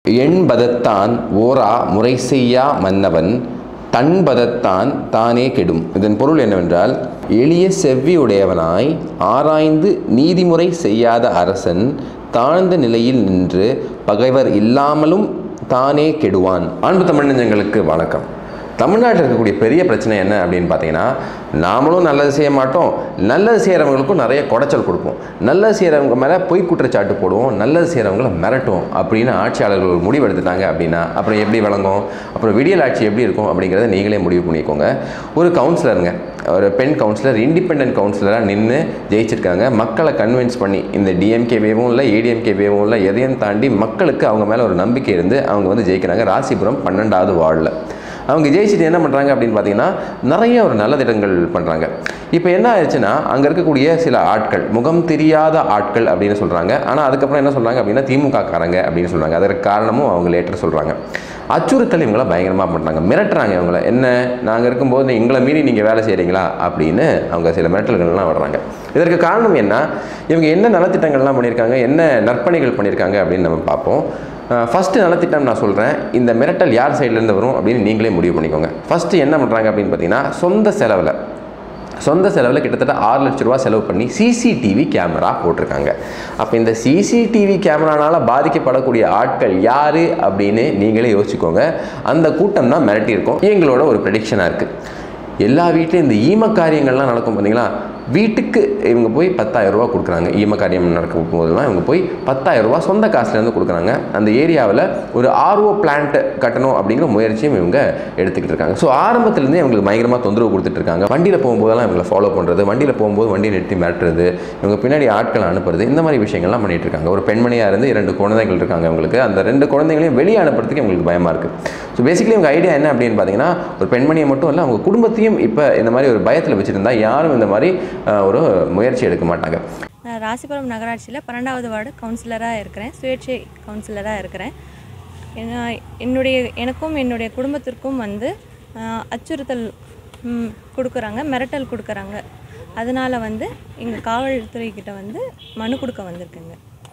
எண்பதத்தான் ஓரா முறை செய்யா மன்னவன் தன்பதத்தான் தானே கெடும் இதன் பொருள் என்னவென்றால் எளிய செவ்வியுடையவனாய் ஆராய்ந்து நீதிமுறை செய்யாத அரசன் தாழ்ந்த நிலையில் நின்று பகைவர் இல்லாமலும் தானே கெடுவான் அன்பு தமிழஞ்சங்களுக்கு வணக்கம் தமிழ்நாட்டில் இருக்கக்கூடிய பெரிய பிரச்சனை என்ன அப்படின்னு பார்த்தீங்கன்னா நாமளும் நல்லது செய்ய மாட்டோம் நல்லது செய்கிறவங்களுக்கும் நிறைய குடைச்சல் கொடுப்போம் நல்லது செய்கிறவங்க மேலே பொய் குற்றச்சாட்டு போடுவோம் நல்லது செய்கிறவங்கள மிரட்டுவோம் அப்படின்னு ஆட்சியாளர்கள் ஒரு முடிவு எடுத்துட்டாங்க அப்படின்னா அப்புறம் எப்படி விளங்கும் அப்புறம் விடியல் ஆட்சி எப்படி இருக்கும் அப்படிங்கிறத நீங்களே முடிவு பண்ணிக்கோங்க ஒரு கவுன்சிலருங்க ஒரு பெண் கவுன்சிலர் இண்டிபெண்ட் கவுன்சிலராக நின்று ஜெயிச்சிருக்காங்க மக்களை கன்வின்ஸ் பண்ணி இந்த டிஎம்கே வேவும் இல்லை ஏடிஎம்கே வேவும் இல்லை எதையும் தாண்டி மக்களுக்கு அவங்க மேலே ஒரு நம்பிக்கை இருந்து அவங்க வந்து ஜெயிக்கிறாங்க ராசிபுரம் பன்னெண்டாவது வார்டில் அவங்க ஜெயிச்சுட்டு என்ன பண்ணுறாங்க அப்படின்னு பார்த்தீங்கன்னா நிறைய ஒரு நல்ல திட்டங்கள் பண்ணுறாங்க இப்போ என்ன ஆயிடுச்சுன்னா அங்கே இருக்கக்கூடிய சில ஆட்கள் முகம் தெரியாத ஆட்கள் அப்படின்னு சொல்கிறாங்க ஆனால் அதுக்கப்புறம் என்ன சொல்கிறாங்க அப்படின்னா திமுக காரங்க அப்படின்னு சொல்கிறாங்க அதற்கு காரணமும் அவங்க லேட்டர் சொல்கிறாங்க அச்சுறுத்தல் இவங்கள பயங்கரமாக பண்ணுறாங்க மிரட்டுறாங்க இவங்கள என்ன நாங்கள் இருக்கும்போது எங்களை மீறி நீங்கள் வேலை செய்கிறீங்களா அப்படின்னு அவங்க சில மிரட்டல்கள்லாம் வர்றாங்க இதற்கு காரணம் என்ன இவங்க என்ன நலத்திட்டங்கள்லாம் பண்ணியிருக்காங்க என்ன நற்பணிகள் பண்ணியிருக்காங்க அப்படின்னு நம்ம பார்ப்போம் ஃபஸ்ட்டு நலத்திட்டம் நான் சொல்கிறேன் இந்த மிரட்டல் யார் சைட்லேருந்து வரும் அப்படின்னு நீங்களே முடிவு பண்ணிக்கோங்க ஃபஸ்ட்டு என்ன பண்ணுறாங்க அப்படின்னு பார்த்தீங்கன்னா சொந்த செலவில் சொந்த செலவில் கிட்டத்தட்ட ஆறு லட்ச ரூபா செலவு பண்ணி சிசிடிவி கேமரா போட்டிருக்காங்க அப்போ இந்த சிசிடிவி கேமரானால் பாதிக்கப்படக்கூடிய ஆட்கள் யார் அப்படின்னு நீங்களே யோசிச்சுக்கோங்க அந்த கூட்டம் தான் மிரட்டியிருக்கோம் எங்களோட ஒரு ப்ரெடிக்ஷனாக இருக்குது எல்லா வீட்லேயும் இந்த ஈம காரியங்கள்லாம் நடக்கும் பார்த்தீங்களா வீட்டுக்கு இவங்க போய் பத்தாயிரம் ரூபா கொடுக்குறாங்க ஈம காரியம் நடக்கும் போதெல்லாம் இவங்க போய் பத்தாயிரம் ரூபா சொந்த காசுலேருந்து கொடுக்குறாங்க அந்த ஏரியாவில் ஒரு ஆர்ஓ பிளான்ட் கட்டணும் அப்படிங்கிற முயற்சியும் இவங்க எடுத்துக்கிட்டு இருக்காங்க ஸோ ஆரம்பத்துலேருந்தே இவங்களுக்கு பயங்கரமாக தொந்தரவு கொடுத்துட்டு இருக்காங்க வண்டியில் போகும்போதெல்லாம் இவங்களை ஃபாலோ பண்ணுறது வண்டியில் போகும்போது வண்டியை நிறுத்தி மிரட்டுறது இவங்க பின்னாடி ஆட்களை அனுப்புறது இந்த மாதிரி விஷயங்கள்லாம் பண்ணிட்டு இருக்காங்க ஒரு பெண்மணியாக இருந்து இரண்டு குழந்தைகள் இருக்காங்க இவங்களுக்கு அந்த ரெண்டு குழந்தைகளையும் வெளியே அனுப்புறதுக்கு இவங்களுக்கு பயமாக இருக்குது ஸோ பேசிக்கலி இவங்க ஐடியா என்ன அப்படின்னு பார்த்தீங்கன்னா ஒரு பெண்மணியை மட்டும் இல்லை அவங்க குடும்பத்தையும் இப்போ இந்த மாதிரி ஒரு பயத்தில் வச்சுருந்தா யாரும் இந்த மாதிரி அஹ், ஒரு முயற்சி எடுக்க மாட்டாங்க நான் ராசிபுரம் நகராட்சியில் பன்னெண்டாவது வார்டு கவுன்சிலராக இருக்கிறேன் சுயேட்சை கவுன்சிலராக இருக்கிறேன் ஏன்னா என்னுடைய எனக்கும் என்னுடைய குடும்பத்திற்கும் வந்து ஆஹ், அச்சுறுத்தல் ம், கொடுக்குறாங்க மிரட்டல் கொடுக்குறாங்க அதனால் வந்து எங்கள் காவல்துறை கிட்ட வந்து மனு கொடுக்க வந்திருக்கேங்க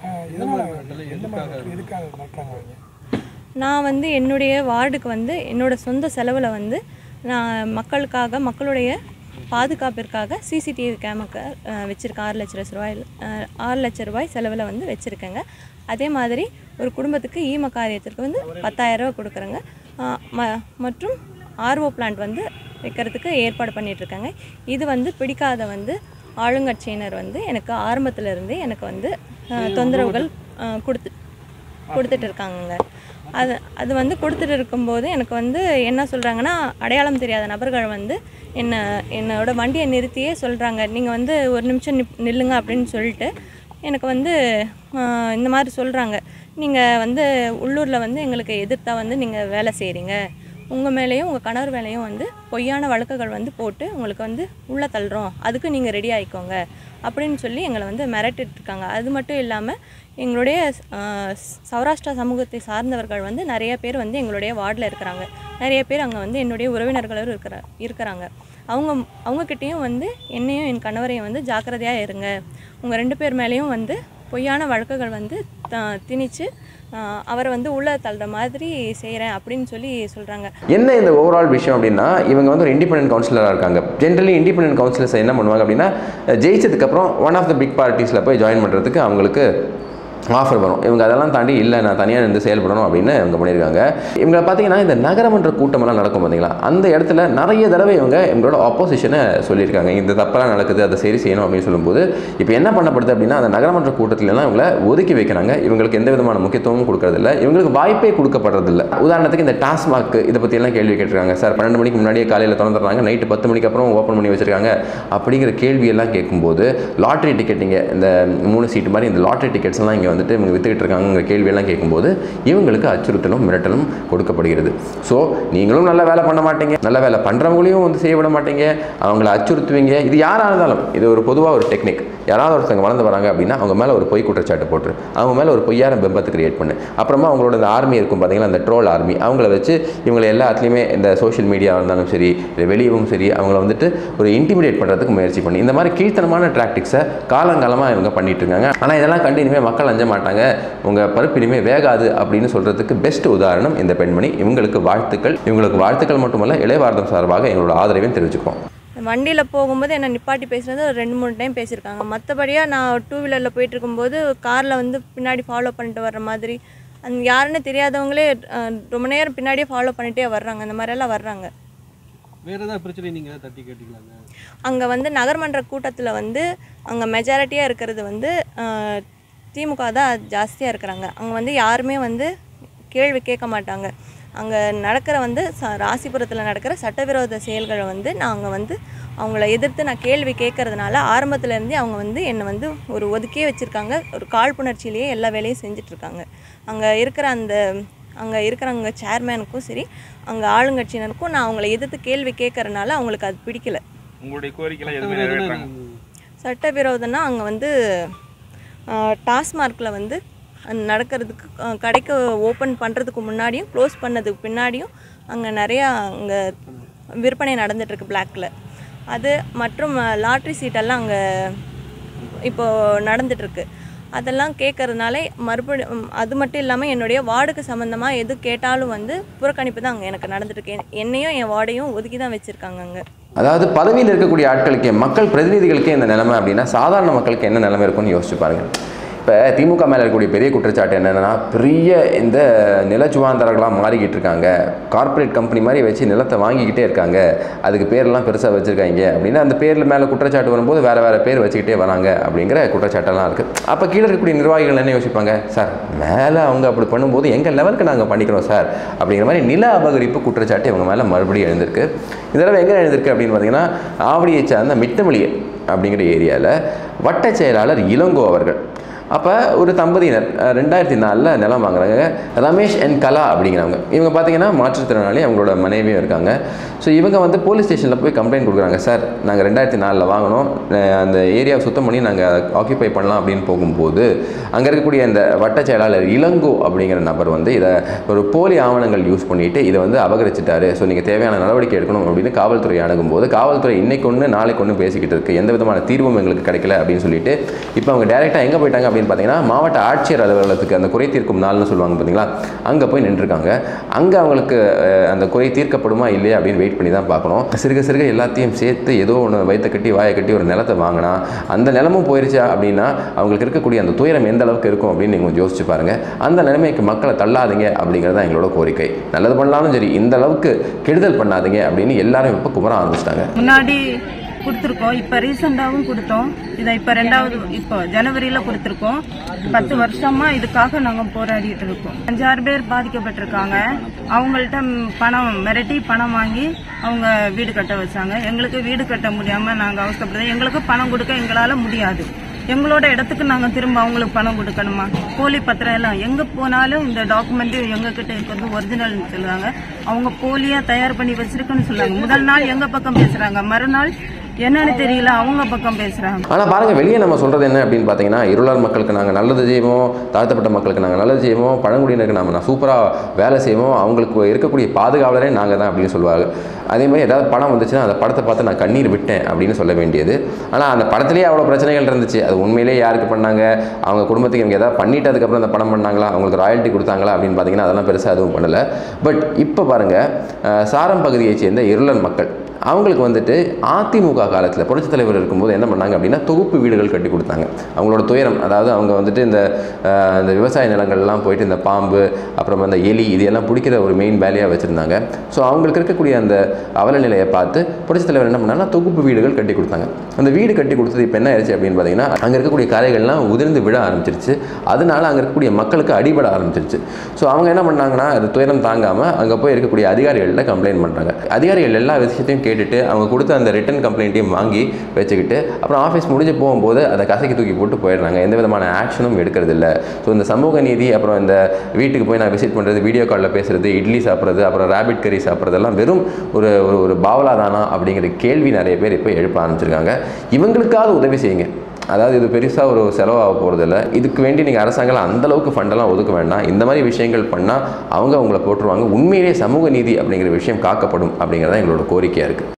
எதுக்காக மாற்றாங்க அவங்க நான் வந்து என்னுடைய வார்டுக்கு வந்து என்னோட சொந்த செலவில் வந்து நான் மக்களுக்காக மக்களுடைய பாதுகாப்பிற்காக சிசிடிவி கேமக்க வச்சுருக்கேன் ஆறு லட்ச ரூபாய் அஹ், ஆறு லட்ச ரூபாய் செலவில் வந்து வச்சுருக்கேங்க அதே மாதிரி ஒரு குடும்பத்துக்கு ஈம காரியத்திற்கு வந்து பத்தாயிரம் ரூபாய் கொடுக்குறேங்க அஹ், ம மற்றும் ஆர்ஓ பிளான்ட் வந்து வைக்கிறதுக்கு ஏற்பாடு பண்ணிகிட்ருக்காங்க இது வந்து பிடிக்காத வந்து ஆளுங்கட்சியினர் வந்து எனக்கு ஆரம்பத்துல இருந்தே எனக்கு வந்து அஹ், தொந்தரவுகள் அஹ், கொடுத்து கொடுத்துட்டு இருக்காங்கங்க அது அது வந்து கொடுத்துட்டு இருக்கும்போது எனக்கு வந்து என்ன சொல்கிறாங்கன்னா அடையாளம் தெரியாத நபர்கள் வந்து என்ன என்னோட வண்டியை நிறுத்தியே சொல்கிறாங்க நீங்கள் வந்து ஒரு நிமிஷம் நிப் நில்லுங்க அப்படின்னு சொல்லிட்டு எனக்கு வந்து ஆஹ், இந்த மாதிரி சொல்கிறாங்க நீங்கள் வந்து உள்ளூரில் வந்து எங்களுக்கு எதிர்த்தா வந்து நீங்கள் வேலை செய்கிறீங்க உங்கள் மேலேயும் உங்கள் கணவர் மேலேயும் வந்து பொய்யான வழக்குகள் வந்து போட்டு உங்களுக்கு வந்து உள்ளே தள்ளுறோம் அதுக்கு நீங்கள் ரெடி ஆகிக்கோங்க அப்படின்னு சொல்லி எங்களை வந்து மிரட்டிட்டு இருக்காங்க அது மட்டும் இல்லாமல் எங்களுடைய ஆஹ், சௌராஷ்டிரா சமூகத்தை சார்ந்தவர்கள் வந்து நிறைய பேர் வந்து எங்களுடைய வார்டில் இருக்கிறாங்க நிறைய பேர் அங்கே வந்து என்னுடைய உறவினர்களும் இருக்கிற இருக்கிறாங்க அவங்க அவங்கக்கிட்டேயும் வந்து என்னையும் என் கணவரையும் வந்து ஜாக்கிரதையாக இருங்க உங்கள் ரெண்டு பேர் மேலேயும் வந்து பொய்யான வழக்குகள் வந்து த- திணிச்சு ஆஹ், அவரை வந்து உள்ளே தள்ளுற மாதிரி செய்கிறேன் அப்படின்னு சொல்லி சொல்கிறாங்க என்ன இந்த ஓவரால் விஷயம் அப்படின்னா இவங்க வந்து ஒரு இண்டிபெண்டன்ட் கவுன்சிலராக இருக்காங்க ஜென்ரலி இண்டிபெண்டன்ட் கவுன்சிலர்ஸ் என்ன பண்ணுவாங்க அப்படின்னா ஜெயிச்சதுக்கப்புறம் ஒன் ஆஃப் த பிக் பார்ட்டிஸில் போய் ஜாயின் பண்ணுறதுக்கு அவங்களுக்கு ஆஃபர் வரும் இவங்க அதெல்லாம் தாண்டி இல்லை நான் தனியாக இருந்து செயல்படணும் அப்படின்னு இவங்க பண்ணியிருக்காங்க இவங்க பார்த்தீங்கன்னா இந்த நகரமன்ற கூட்டமெல்லாம் நடக்கும் பார்த்தீங்களா அந்த இடத்துல நிறைய தடவை இவங்க இவங்களோட ஆப்போசிஷனை சொல்லியிருக்காங்க இந்த தப்பெல்லாம் நடக்குது அதை சரி செய்யணும் அப்படின்னு சொல்லும்போது இப்போ என்ன பண்ணப்படுது அப்படின்னா அந்த நகரமன்ற கூட்டத்திலலாம் இவங்களை ஒதுக்கி வைக்கிறாங்க இவங்களுக்கு எந்த விதமான முக்கியத்துவமும் கொடுக்கறதில்ல இவங்களுக்கு வாய்ப்பே கொடுக்கப்படுறதில்ல உதாரணத்துக்கு இந்த டாஸ்மாக் இதை பற்றியெல்லாம் கேள்வி கேட்டிருக்காங்க சார் பன்னெண்டு மணிக்கு முன்னாடியே காலையில் திறந்துடுறாங்க நைட்டு பத்து மணிக்கு அப்புறம் ஓப்பன் பண்ணி வச்சிருக்காங்க அப்படிங்கிற கேள்வியெல்லாம் கேட்கும்போது லாட்ரி டிக்கெட்டிங்க இந்த மூணு சீட்டு மாதிரி இந்த லாட்ரி டிக்கெட்ஸ் எல்லாம் இங்கே வந்துட்டு இவங்க வித்துக்கிட்டு இருக்காங்கிற கேள்வியெல்லாம் கேட்கும்போது இவங்களுக்கு அச்சுறுத்தலும் மிரட்டலும் கொடுக்கப்படுகிறது ஸோ நீங்களும் நல்ல வேலை பண்ண மாட்டீங்க நல்ல வேலை பண்ணுறவங்களையும் வந்து செய்ய விட மாட்டீங்க அவங்கள அச்சுறுத்துவீங்க இது யாராக இருந்தாலும் இது ஒரு பொதுவாக ஒரு டெக்னிக் யாராவது ஒருத்தவங்க வளர்ந்து வராங்க அப்படின்னா அவங்க மேலே ஒரு பொய் குற்றச்சாட்டு போட்டுரு அவங்க மேலே ஒரு பொய்யான பிம்பத்தை கிரியேட் பண்ணு அப்புறமா அவங்களோட இந்த ஆர்மி இருக்கும் பார்த்தீங்களா அந்த ட்ரோல் ஆர்மி அவங்கள வச்சு இவங்களை எல்லாத்துலேயுமே இந்த சோஷியல் மீடியா இருந்தாலும் சரி இல்லை வெளியவும் சரி அவங்கள வந்துட்டு ஒரு இன்டிமிடேட் பண்ணுறதுக்கு முயற்சி பண்ணி இந்த மாதிரி கீழ்த்தனமான ட்ராக்டிக்ஸை காலங்காலமாக இவங்க பண்ணிட்டு இருக்காங்க ஆனால் இதெல்லாம் கண்டு இனிமேல் மக்கள் அஞ்ச அஞ்ச மாட்டாங்க உங்கள் பருப்பு இனிமேல் வேகாது அப்படின்னு சொல்கிறதுக்கு பெஸ்ட் உதாரணம் இந்த பெண்மணி இவங்களுக்கு வாழ்த்துக்கள் இவங்களுக்கு வாழ்த்துக்கள் மட்டுமல்ல இளையபாரதம் சார்பாக எங்களோட ஆதரவையும் தெரிவிச்சுக்கிறோம் வண்டியில் போகும்போது என்னை நிப்பாட்டி பேசுனது ஒரு ரெண்டு மூணு டைம் பேசியிருக்காங்க மற்றபடியாக நான் டூ வீலரில் போயிட்டு இருக்கும்போது காரில் வந்து பின்னாடி ஃபாலோ பண்ணிட்டு வர்ற மாதிரி அந்த யாருன்னு தெரியாதவங்களே அஹ், ரொம்ப நேரம் பின்னாடியே ஃபாலோ பண்ணிட்டே வர்றாங்க அந்த மாதிரியெல்லாம் வர்றாங்க வேற ஏதாவது பிரச்சனை நீங்க ஏதாவது தட்டி கேட்டீங்களாங்க அங்கே வந்து நகர்மன்ற கூட்டத்தில் வந்து அங்கே மெஜாரிட்டியாக இருக்கிறது வந்து அஹ், திமுக தான் ஜாஸ்தியாக இருக்கிறாங்க அங்கே வந்து யாருமே வந்து கேள்வி கேட்க மாட்டாங்க அங்கே நடக்கிற வந்து ச ராசிபுரத்தில் நடக்கிற சட்டவிரோத செயல்களை வந்து நாங்கள் வந்து அவங்கள எதிர்த்து நான் கேள்வி கேட்கறதுனால ஆரம்பத்துல இருந்தே அவங்க வந்து என்னை வந்து ஒரு ஒதுக்கியே வச்சுருக்காங்க ஒரு காழ்ப்புணர்ச்சியிலேயே எல்லா வேலையும் செஞ்சிட்ருக்காங்க அங்கே இருக்கிற அந்த அங்கே இருக்கிறவங்க சேர்மேனுக்கும் சரி அங்கே ஆளுங்கட்சியினருக்கும் நான் அவங்கள எதிர்த்து கேள்வி கேட்கறனால அவங்களுக்கு அது பிடிக்கல உங்களுடைய கோரிக்கைலாம் எதுவுமே நிறைவேற்றாங்க சட்டவிரோதம்னா அங்கே வந்து டாஸ்மார்க்கில் வந்து அஹ், நடக்கிறதுக்கு அஹ், கடைக்கு ஓப்பன் பண்ணுறதுக்கு முன்னாடியும் க்ளோஸ் பண்ணதுக்கு பின்னாடியும் அங்கே நிறையா அங்கே விற்பனை நடந்துகிட்ருக்கு பிளாக்கில் அது மற்றும் லாட்ரி சீட்டெல்லாம் அங்கே இப்போது நடந்துகிட்ருக்கு அதெல்லாம் கேட்கறதுனால மறுபடியும் அது மட்டும் இல்லாமல் என்னுடைய வார்டுக்கு சம்மந்தமாக எது கேட்டாலும் வந்து புறக்கணிப்பு தான் அங்கே எனக்கு நடந்துட்டுருக்கு என்னையும் என் வார்டையும் ஒதுக்கி தான் வச்சுருக்காங்க அங்கே அதாவது பதவியில் இருக்கக்கூடிய ஆட்களுக்கு மக்கள் பிரதிநிதிகளுக்கே இந்த நிலைமை அப்படின்னா சாதாரண மக்களுக்கு என்ன நிலைமை இருக்கும்னு யோசிச்சு பாருங்க இப்போ திமுக மேலே இருக்கக்கூடிய பெரிய குற்றச்சாட்டு என்னென்னா பெரிய இந்த நிலச்சுவாந்தர்களாக மாறிக்கிட்டு இருக்காங்க கார்ப்பரேட் கம்பெனி மாதிரி வச்சு நிலத்தை வாங்கிக்கிட்டே இருக்காங்க அதுக்கு பேரெல்லாம் பெருசாக வச்சுருக்காங்க அப்படின்னு அந்த பேரில் மேலே குற்றச்சாட்டு வரும்போது வேறு வேறு பேர் வச்சுக்கிட்டே வராங்க அப்படிங்கிற குற்றச்சாட்டெல்லாம் இருக்குது அப்போ கீழே இருக்கக்கூடிய நிர்வாகிகள் என்ன யோசிப்பாங்க சார் மேலே அவங்க அப்படி பண்ணும்போது எங்கள் லெவலுக்கு நாங்கள் பண்ணிக்கிறோம் சார் அப்படிங்கிற மாதிரி நில அபகரிப்பு குற்றச்சாட்டு இவங்க மேலே மறுபடியும் எழுந்திருக்கு இந்த தடவை எங்கே எழுந்திருக்கு அப்படின்னு பார்த்தீங்கன்னா ஆவடியை சார்ந்த மிட்டமளியை அப்படிங்கிற ஏரியாவில் வட்ட செயலாளர் இளங்கோ அவர்கள் அப்போ ஒரு தம்பதியினர் அஹ், ரெண்டாயிரத்தி நாலில் நிலம் வாங்குறாங்க ரமேஷ் அண்ட் கலா அப்படிங்கிறவங்க இவங்க பார்த்தீங்கன்னா மாற்றுத்திறனாளி அவங்களோட மனைவியும் இருக்காங்க ஸோ இவங்க வந்து போலீஸ் ஸ்டேஷனில் போய் கம்ப்ளைண்ட் கொடுக்குறாங்க சார் நாங்கள் ரெண்டாயிரத்தி நாலில் வாங்கினோம் அஹ், அந்த ஏரியாவை சுத்தம் பண்ணி நாங்கள் ஆக்கியபை பண்ணலாம் அப்படின்னு போகும்போது அங்கே இருக்கக்கூடிய அந்த வட்ட செயலாளர் இளங்கோ அப்படிங்கிற நபர் வந்து இதை ஒரு போலி ஆவணங்கள் யூஸ் பண்ணிட்டு இதை வந்து அபகரிச்சிட்டாரு ஸோ நீங்கள் தேவையான நடவடிக்கை எடுக்கணும் அப்படின்னு காவல்துறை அணுகும்போது காவல்துறை இன்னைக்கு ஒன்று நாளைக்கு ஒன்று பேசிக்கிட்டு இருக்கு எந்த விதமான தீர்வும் எங்களுக்கு கிடைக்கல அப்படின்னு சொல்லிட்டு இப்போ அவங்க டேரெக்டாக எங்கே போயிட்டாங்க அப்படின்னு பார்த்தீங்கன்னா மாவட்ட ஆட்சியர் அலுவலகத்துக்கு அந்த குறை தீர்க்கும் நாள்னு சொல்லுவாங்க பார்த்தீங்களா அங்கே போய் நின்றுருக்காங்க அங்கே அவங்களுக்கு அஹ், அந்த குறை தீர்க்கப்படுமா இல்லையா அப்படின்னு வெயிட் பண்ணி தான் பார்க்கணும் சிறுக சிறுக எல்லாத்தையும் சேர்த்து ஏதோ ஒன்று வயிற்ற கட்டி வாயை கட்டி ஒரு நிலத்தை வாங்கினா அந்த நிலமும் போயிருச்சா அப்படின்னா அவங்களுக்கு இருக்கக்கூடிய அந்த துயரம் எந்த அளவுக்கு இருக்கும் அப்படின்னு நீங்கள் கொஞ்சம் யோசிச்சு பாருங்க அந்த நிலைமைக்கு மக்களை தள்ளாதீங்க அப்படிங்கிறது தான் எங்களோட கோரிக்கை நல்லது பண்ணாலும் சரி இந்த அளவுக்கு கெடுதல் பண்ணாதீங்க அப்படின்னு எல்லாரும் இப்போ குமர ஆரம்பிச்சிட்டாங்க முன்னாடி கொடுத்துருக்கோம் இப்போ ரீசெண்டாகவும் கொடுத்தோம் இதை இப்போ ரெண்டாவது இப்போ ஜனவரியில் கொடுத்துருக்கோம் பத்து வருஷமா இதுக்காக நாங்கள் போராடிட்டு இருக்கோம் அஞ்சாறு பேர் பாதிக்கப்பட்டிருக்காங்க அவங்கள்ட்ட ம், பணம் மிரட்டி பணம் வாங்கி அவங்க வீடு கட்ட வச்சாங்க எங்களுக்கு வீடு கட்ட முடியாமல் நாங்கள் அவசரப்படுறோம் எங்களுக்கு பணம் கொடுக்க எங்களால் முடியாது எங்களோட இடத்துக்கு நாங்கள் திரும்ப அவங்களுக்கு பணம் கொடுக்கணுமா போலி பத்திரம் எல்லாம் எங்கே போனாலும் இந்த டாக்குமெண்ட் எங்ககிட்ட இருக்கிறது ஒரிஜினல்னு சொல்லுவாங்க அவங்க போலியா தயார் பண்ணி வச்சிருக்குன்னு சொல்லுவாங்க முதல் நாள் எங்க பக்கம் பேசுறாங்க மறுநாள் என்னன்னு தெரியல அவங்க பக்கம் பேசுறாங்க ஆனால் பாருங்கள் வெளியே நம்ம சொல்கிறது என்ன அப்படின்னு பார்த்தீங்கன்னா இருளார் மக்களுக்கு நாங்கள் நல்லது செய்வோம் தாழ்த்தப்பட்ட மக்களுக்கு நாங்கள் நல்லது செய்வோம் பழங்குடியினருக்கு நம்ம நான் சூப்பராக வேலை செய்வோம் அவங்களுக்கு இருக்கக்கூடிய பாதுகாவலரே நாங்கள் தான் அப்படின்னு சொல்லுவாங்க அதே மாதிரி ஏதாவது படம் வந்துச்சுன்னா அந்த படத்தை பார்த்து நான் கண்ணீர் விட்டேன் அப்படின்னு சொல்ல வேண்டியது ஆனால் அந்த படத்துலேயே அவ்வளோ பிரச்சனைகள் இருந்துச்சு அது உண்மையிலேயே யாருக்கு பண்ணாங்க அவங்க குடும்பத்துக்கு இவங்க ஏதாவது பண்ணிட்டு அதுக்கப்புறம் அந்த படம் பண்ணாங்களா அவங்களுக்கு ராயல்ட்டி கொடுத்தாங்களா அப்படின்னு பார்த்தீங்கன்னா அதெல்லாம் பெருசாக எதுவும் பண்ணலை பட் இப்போ பாருங்கள் சாரம் பகுதியைச் சேர்ந்த இருளர் மக்கள் அவங்களுக்கு வந்துட்டு அதிமுக காலத்தில் புரட்சித் தலைவர் இருக்கும்போது என்ன பண்ணாங்க அப்படின்னா தொகுப்பு வீடுகள் கட்டி கொடுத்தாங்க அவங்களோட துயரம் அதாவது அவங்க வந்துட்டு இந்த அஹ், இந்த விவசாய நிலங்கள்லாம் போயிட்டு இந்த பாம்பு அப்புறம் அந்த எலி இதெல்லாம் பிடிக்கிற ஒரு மெயின் வேலையாக வச்சுருந்தாங்க ஸோ அவங்களுக்கு இருக்கக்கூடிய அந்த அவல நிலையை பார்த்து புரட்சித் தலைவர் என்ன பண்ணாங்கன்னா தொகுப்பு வீடுகள் கட்டி கொடுத்தாங்க அந்த வீடு கட்டி கொடுத்தது இப்போ என்ன ஆயிடுச்சு அப்படின்னு பார்த்தீங்கன்னா அங்கே இருக்கக்கூடிய கரைகள்லாம் உதிர்ந்து விட ஆரம்பிச்சிருச்சு அதனால அங்கே இருக்கக்கூடிய மக்களுக்கு அடிபட ஆரம்பிச்சிருச்சு ஸோ அவங்க என்ன பண்ணாங்கன்னா அது துயரம் தாங்காமல் அங்கே போய் இருக்கக்கூடிய அதிகாரிகள்கிட்ட கம்ப்ளைண்ட் பண்ணுறாங்க அதிகாரிகள் எல்லா விஷயத்தையும் கேட்டுட்டு அவங்க கொடுத்த அந்த ரிட்டன் கம்ப்ளைண்ட்டையும் வாங்கி வச்சுக்கிட்டு அப்புறம் ஆஃபீஸ் முடிஞ்சு போகும்போது அதை கசக்கி தூக்கி போட்டு போயிடுறாங்க எந்த விதமான ஆக்ஷனும் எடுக்கிறது இல்ல ஸோ இந்த சமூக நீதி அப்புறம் இந்த வீட்டுக்கு போய் நான் விசிட் பண்ணுறது வீடியோ காலில் பேசுறது இட்லி சாப்பிட்றது அப்புறம் ரேபிட் கறி சாப்பிட்றதெல்லாம் வெறும் ஒரு ஒரு ஒரு பாவலாதானா அப்படிங்கிற கேள்வி நிறைய பேர் இப்போ எழுப்ப ஆரம்பிச்சிருக்காங்க இவங்களுக்காவது உதவி செய்யுங்க அதாவது இது பெருசாக ஒரு செலவாக போகிறதில்ல இதுக்கு வேண்டி நீங்கள் அரசாங்கம் அந்த அளவுக்கு ஃபண்டெல்லாம் ஒதுக்க வேண்டாம் இந்த மாதிரி விஷயங்கள் பண்ணால் அவங்க அவங்கள போட்டுருவாங்க உண்மையிலேயே சமூக நீதி அப்படிங்கிற விஷயம் காக்கப்படும் அப்படிங்கிறது தான் எங்களோட கோரிக்கையாக இருக்குது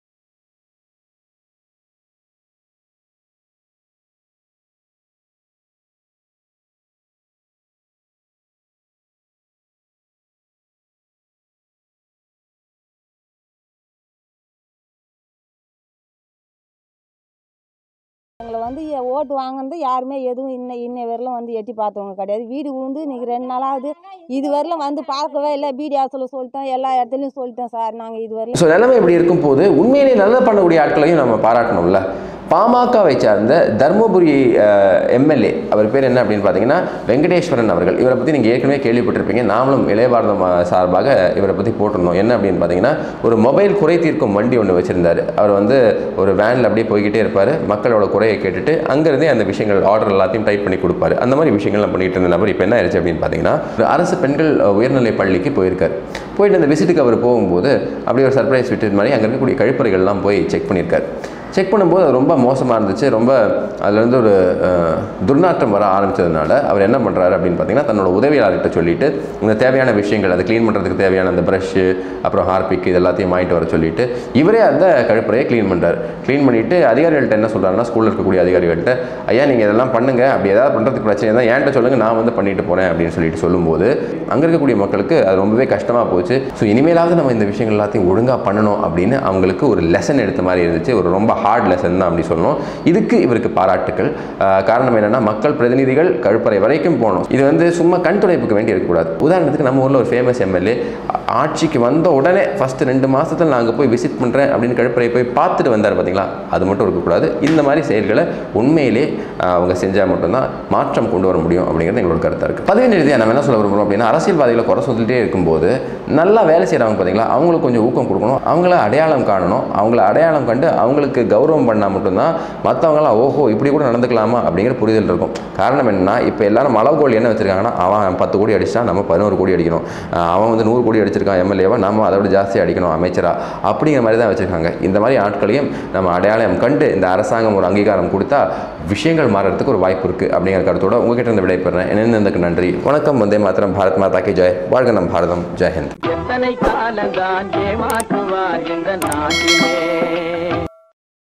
எங்களை வந்து எ- ஓட்டு வாங்கினது யாருமே எதுவும் இன்ன இன்ன வரலும் வந்து எட்டி பார்த்தவங்க கிடையாது வீடு உண்டு இன்னைக்கு ரெண்டு நாளாவது இது வரலும் வந்து பார்க்கவே இல்லை பிடி ஹாஸ்டலில் சொல்லிட்டோம் எல்லா இடத்துலையும் சொல்லிட்டோம் சார் நாங்கள் இது வரலும் ஸோ நிலைமை இப்படி இருக்கும் போது உண்மையிலேயே நல்லது பண்ணக்கூடிய ஆட்களையும் நம்ம பாராட்டணும்ல பாமகவை சார்ந்த தருமபுரி எம்எல்ஏ அவர் பேர் என்ன அப்படின்னு பார்த்தீங்கன்னா வெங்கடேஸ்வரன் அவர்கள் இவரை பற்றி நீங்கள் ஏற்கனவே கேள்விப்பட்டிருப்பீங்க நாமளும் இளைய பாரதம் அஹ், சார்பாக இவரை பற்றி போட்டிருந்தோம் என்ன அப்படின்னு பார்த்தீங்கன்னா ஒரு மொபைல் குறை தீர்க்கும் வண்டி ஒன்று வச்சுருந்தார் அவர் வந்து ஒரு வேனில் அப்படியே போய்கிட்டே இருப்பார் மக்களோட குறையை கேட்டுட்டு அங்கேருந்தே அந்த விஷயங்கள் ஆர்டர் எல்லாத்தையும் டைப் பண்ணி கொடுப்பாரு அந்த மாதிரி விஷயங்கள்லாம் பண்ணிட்டு இருந்த நபர் இப்போ என்ன ஆயிடுச்சு அப்படின்னு பார்த்தீங்கன்னா ஒரு அரசு பெண்கள் அஹ், உயர்நிலை பள்ளிக்கு போயிருக்கார் போயிட்டு அந்த விசிட்டுக்கு அவர் போகும்போது அப்படியே ஒரு சர்ப்ரைஸ் விட்டு மாதிரி அங்கே இருக்கக்கூடிய கழிப்பறைகள்லாம் போய் செக் பண்ணியிருக்காரு செக் பண்ணும்போது அது ரொம்ப மோசமாக இருந்துச்சு ரொம்ப அதுலேருந்து ஒரு அஹ், துர்நாற்றம் வர ஆரம்பிச்சதுனால அவர் என்ன பண்ணுறாரு அப்படின்னு பார்த்தீங்கன்னா தன்னோட உதவியாளர்கிட்ட சொல்லிட்டு இந்த தேவையான விஷயங்கள் அதை க்ளீன் பண்ணுறதுக்கு தேவையான அந்த ப்ரஷ்ஷு அப்புறம் ஹார்பிக் இது எல்லாத்தையும் வாங்கிட்டு வர சொல்லிட்டு இவரே அந்த கழிப்பறையை க்ளீன் பண்ணுறாரு க்ளீன் பண்ணிவிட்டு அதிகாரிகள்ட்ட என்ன சொல்கிறாருன்னா ஸ்கூலில் இருக்கக்கூடிய அதிகாரிகள்ட்ட ஐயா நீங்கள் இதெல்லாம் பண்ணுங்கள் அப்படி ஏதாவது பண்ணுறதுக்கு பிரச்சனை தான் என்கிட்ட சொல்லுங்கள் நான் வந்து பண்ணிட்டு போகிறேன் அப்படின்னு சொல்லிட்டு சொல்லும்போது அங்கே இருக்கக்கூடிய மக்களுக்கு அது ரொம்பவே கஷ்டமாக போச்சு ஸோ இனிமேலாவது நம்ம இந்த விஷயங்கள் எல்லாத்தையும் ஒழுங்காக பண்ணணும் அப்படின்னு அவங்களுக்கு ஒரு லெசன் எடுத்த மாதிரி இருந்துச்சு ஒரு ரொம்ப ஹார்ட் லெசன் தான் அப்படி சொல்லணும் இதுக்கு இவருக்கு பாராட்டுக்கள் ஆஹ் காரணம் என்னன்னா மக்கள் பிரதிநிதிகள் கழுப்பறை வரைக்கும் போகணும் இது வந்து சும்மா கண் துடைப்புக்கு வேண்டி இருக்கக்கூடாது உதாரணத்துக்கு நம்ம ஊரில் ஒரு ஃபேமஸ் எம்எல்ஏ ஆட்சிக்கு வந்த உடனே ஃபஸ்ட்டு ரெண்டு மாதத்தில் நான் அங்கே போய் விசிட் பண்ணுறேன் அப்படின்னு கழுப்பறை போய் பார்த்துட்டு வந்தார் பார்த்தீங்களா அது மட்டும் இருக்கக்கூடாது இந்த மாதிரி செயல்களை உண்மையிலே ஆஹ் அவங்க செஞ்சால் மட்டும்தான் மாற்றம் கொண்டு வர முடியும் அப்படிங்கிறது எங்களோட கருத்தாக இருக்குது பதினேழு ரீதியாக நம்ம என்ன சொல்ல விரும்புகிறோம் அப்படின்னா அரசியல்வாதிகளை குறை சொல்லிட்டே இருக்கும்போது நல்லா வேலை செய்கிறவங்க பார்த்தீங்களா அவங்களுக்கு கொஞ்சம் ஊக்கம் கொடுக்கணும் அவங்கள அடையாளம் காணணும் அவங்கள அடையாளம் கண்டு அவங்களுக்கு கௌரவம் பண்ணால் மட்டும்தான் மற்றவங்களாம் ஓஹோ இப்படி கூட நடந்துக்கலாமா அப்படிங்கிற புரிதல் இருக்கும் காரணம் என்னன்னா இப்போ எல்லாரும் அளவு கோல் என்ன வச்சிருக்காங்கன்னா அவன் பத்து கோடி அடிச்சிட்டான் நம்ம பதினோரு கோடி அடிக்கணும் ஆஹ் அவன் வந்து நூறு கோடி அடிச்சிருக்கான் எம்எல்ஏவா நம்ம அதை விட ஜாஸ்தி அடிக்கணும் அமைச்சரா அப்படிங்கிற மாதிரி தான் வச்சிருக்காங்க இந்த மாதிரி ஆட்களையும் நம்ம அடையாளம் கண்டு இந்த அரசாங்கம் ஒரு அங்கீகாரம் கொடுத்தா விஷயங்கள் மாறுறதுக்கு ஒரு வாய்ப்பு இருக்குது அப்படிங்கிற கருத்தோட உங்ககிட்ட இருந்து விடைபெறேன் என்னென்னதுக்கு நன்றி வணக்கம் வந்தே மாத்திரம் பாரத் மாதா கி ஜெய் வாழ்க நம் பாரதம் ஜெய் ஹிந்த் எத்தனை காலந்தான் ஏமாற்றுவார் இந்த நாட்டிலே